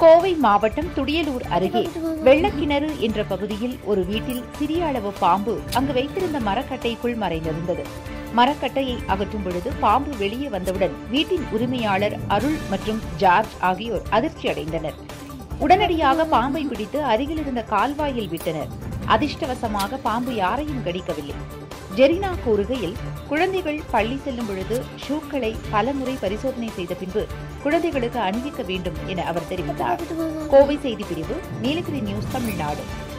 கோவை மாவட்டம் துடியலூர் அருகே வெள்ளக்கிணறு என்ற பகுதியில் ஒரு வீட்டில் சிறிய அளவு பாம்பு அங்கு வைத்திருந்த மரக்கட்டைக்குள் மறைந்திருந்தது மரக்கட்டையை அகற்றும் பொழுது பாம்பு வெளியே வந்தவுடன் வீட்டின் உரிமையாளர் அருள் மற்றும் ஜார்ஜ் ஆகியோர் அதிர்ச்சி அடைந்தனர் உடனடியாக பாம்பை பிடித்து அருகில் இருந்த கால்வாயில் விட்டனர் அதிர்ஷ்டவசமாக பாம்பு யாரையும் கடிக்கவில்லை ஜெரினா கூறுகையில் குழந்தைகள் பள்ளி செல்லும் பொழுது ஷூக்களை பலமுறை பரிசோதனை செய்த பின்பு குழந்தைகளுக்கு அணிவிக்க வேண்டும் என அவர் தெரிவித்தார் கோவை செய்தி பிரிவு நீலகிரி நியூஸ் தமிழ்நாடு